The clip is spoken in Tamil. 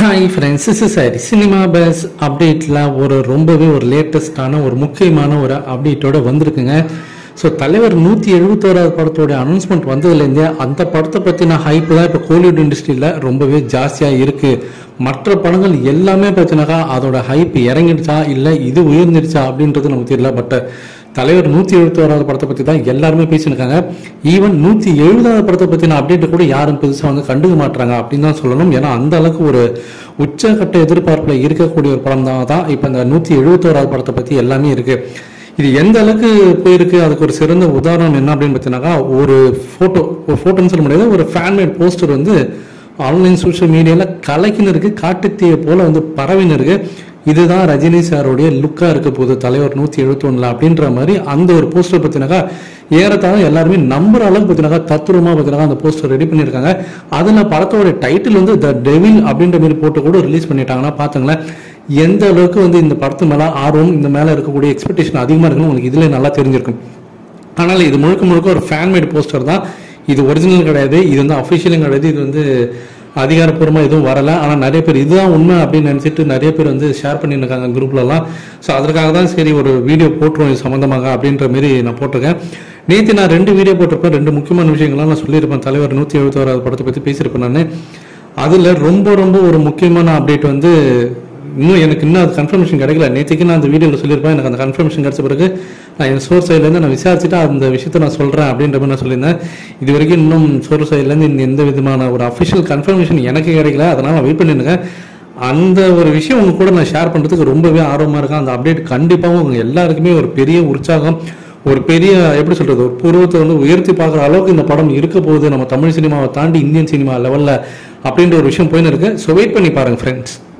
hi friends is sorry cinema base அப்டேட்டில் ஒரு ரொம்பவே ஒரு லேட்டஸ்டான ஒரு முக்கியமான ஒரு அப்டேட்டோட வந்திருக்குங்க ஸோ தலைவர் நூற்றி எழுபத்தோராவது படத்தோட அனௌன்ஸ்மெண்ட் வந்ததுலேருந்தே அந்த படத்தை பற்றின ஹைப் தான் இப்போ கோலிவுட் இண்டஸ்ட்ரியில் ரொம்பவே ஜாஸ்தியாக இருக்குது மற்ற படங்கள் எல்லாமே பார்த்தீங்கன்னாக்கா அதோட ஹைப் இறங்கிடுச்சா இல்லை இது உயர்ந்துடுச்சா அப்படின்றது நமக்கு தெரியல பட் தலைவர் நூற்றி எழுபத்தோராவது படத்தை பற்றி தான் எல்லாருமே பேசியிருக்காங்க ஈவன் நூற்றி எழுபதாவது படத்தை பற்றின அப்டேட் கூட யாரும் பெருசாக வந்து கண்டுக்க மாட்டாங்க அப்படின்னு தான் சொல்லணும் ஏன்னா அந்த அளவுக்கு ஒரு உச்சகட்ட எதிர்பார்ப்பில் இருக்கக்கூடிய ஒரு படம் தான் தான் இப்போ இந்த நூற்றி எழுபத்தோராவது படத்தை பற்றி எல்லாமே இருக்கு இது எந்த அளவுக்கு போயிருக்கு அதுக்கு ஒரு சிறந்த உதாரணம் என்ன அப்படின்னு பார்த்தீங்கன்னாக்கா ஒரு ஃபோட்டோ ஒரு ஃபோட்டோன்னு சொல்ல முடியாது ஒரு ஃபேன்மேட் போஸ்டர் வந்து ஆன்லைன் சோஷியல் மீடியாவில் கலக்கின்னு இருக்கு காட்டுத்தீயை போல வந்து பரவின்னு இருக்கு இதுதான் ரஜினி சாருடைய லுக்கா இருக்க போகுது தலைவர் நூத்தி எழுபத்தி ஒண்ணுல அப்படின்ற மாதிரி அந்த ஒரு போஸ்டர் பத்தினாக்கா ஏறத்தாழ எல்லாருமே நம்புற அளவுக்கு பத்தினாக்கா தத்துரமா பத்தினாக்கா அந்த போஸ்டர் ரெடி பண்ணியிருக்காங்க அதுல படத்தோட டைட்டில் வந்து த டெவில் அப்படின்ற மாதிரி போட்டு கூட ரிலீஸ் பண்ணிட்டாங்கன்னா பாத்துங்களேன் எந்த அளவுக்கு வந்து இந்த படத்து மேல ஆர்வம் இந்த மேல இருக்கக்கூடிய எக்ஸ்பெக்டேஷன் அதிகமா இருக்குன்னு உங்களுக்கு இதுல நல்லா தெரிஞ்சிருக்கும் ஆனால் இது முழுக்க முழுக்க ஒரு ஃபேன்மேட் போஸ்டர் தான் இது ஒரிஜினல் கிடையாது இது வந்து அஃபிஷியலும் கிடையாது இது வந்து அதிகாரப்பூர்வமாக எதுவும் வரல ஆனால் நிறைய பேர் இதுதான் உண்மை அப்படின்னு நினச்சிட்டு நிறைய பேர் வந்து ஷேர் பண்ணியிருக்காங்க குரூப்லலாம் ஸோ அதற்காக தான் சரி ஒரு வீடியோ போட்டுருவோம் இது சம்மந்தமாக அப்படின்ற மாரி நான் போட்டிருக்கேன் நேற்று நான் ரெண்டு வீடியோ போட்டிருப்பேன் ரெண்டு முக்கியமான விஷயங்கள்லாம் நான் சொல்லியிருப்பேன் தலைவர் நூற்றி எழுபத்தோராது படத்தை பற்றி பேசியிருப்பேன் நான் அதில் ரொம்ப ரொம்ப ஒரு முக்கியமான அப்டேட் வந்து இன்னும் எனக்கு இன்னும் அது கன்ஃபர்மேஷன் கிடைக்கல நேற்றுக்கு நான் அந்த வீடியோவில் சொல்லியிருப்பேன் எனக்கு அந்த கன்ஃபர்மேஷன் கிடைச்ச பிறகு நான் என் சோர் சைட்லேருந்து நான் விசாரிச்சுட்டு அந்த விஷயத்த நான் சொல்கிறேன் அப்படின்ற மாதிரி நான் சொல்லியிருந்தேன் இது வரைக்கும் இன்னும் சோர் சைட்லேருந்து இந்த எந்த விதமான ஒரு அஃபிஷியல் கன்ஃபர்மேஷன் எனக்கு கிடைக்கல அதனால் நான் வெயிட் பண்ணிருக்கேன் அந்த ஒரு விஷயம் உங்க கூட நான் ஷேர் பண்ணுறதுக்கு ரொம்பவே ஆர்வமாக இருக்கேன் அந்த அப்டேட் கண்டிப்பாகவும் உங்க எல்லாருக்குமே ஒரு பெரிய உற்சாகம் ஒரு பெரிய எப்படி சொல்றது ஒரு பூர்வத்தை வந்து உயர்த்தி பார்க்குற அளவுக்கு இந்த படம் இருக்க போகுது நம்ம தமிழ் சினிமாவை தாண்டி இந்தியன் சினிமா லெவலில் அப்படின்ற ஒரு விஷயம் போயின்னு இருக்கு ஸோ வெயிட் பண்ணி பாருங்க ஃப்ரெண்ட்ஸ்